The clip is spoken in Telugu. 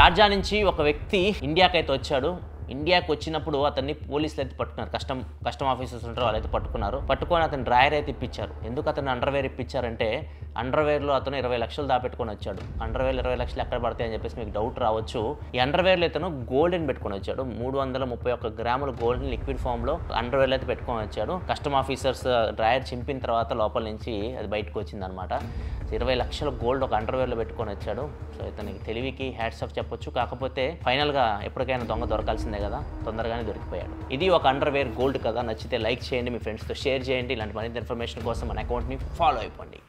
షార్జా నుంచి ఒక వ్యక్తి ఇండియాకి అయితే వచ్చాడు ఇండియాకి వచ్చినప్పుడు అతన్ని పోలీసులు అయితే పట్టుకున్నారు కస్టమ్ కస్టమ్ ఆఫీసర్స్ ఉంటారు వాళ్ళైతే పట్టుకున్నారు పట్టుకొని అతను డ్రాయర్ అయితే ఇప్పించారు ఎందుకు అతను అండర్వేర్ ఇప్పించారంటే అండర్వేర్లో అతను ఇరవై లక్షలు దాపెట్టుకొని వచ్చాడు అండర్వేర్ ఇరవై లక్షలు ఎక్కడ పడతాయి అని చెప్పేసి మీకు డౌట్ రావచ్చు ఈ అండర్వేర్లో ఇతను గోల్డెన్ పెట్టుకొని వచ్చాడు మూడు వందల ముప్పై ఒక్క గ్రాముల గోల్డెన్ లిక్విడ్ ఫామ్లో అండర్వేర్లో అయితే పెట్టుకొని వచ్చాడు కస్టమ్ ఆఫీసర్స్ డ్రాయర్ చింపిన తర్వాత లోపల నుంచి అది బయటకు వచ్చింది అనమాట ఇరవై లక్షల గోల్డ్ ఒక అండర్వేర్లో పెట్టుకొని వచ్చాడు సో ఇతనికి తెలివికి హ్యాట్స్ ఆఫ్ చెప్పొచ్చు కాకపోతే ఫైనల్గా ఎప్పటికైనా దొంగ దొరకాల్సిందే కదా తొందరగానే దొరికిపోయాడు ఇది ఒక అండర్వేర్ గోల్డ్ కదా నచ్చితే లైక్ చేయండి మీ ఫ్రెండ్స్తో షేర్ చేయండి ఇలాంటి మరింత ఇన్ఫర్మేషన్ కోసం మన అకౌంట్ని ఫాలో అయిపోండి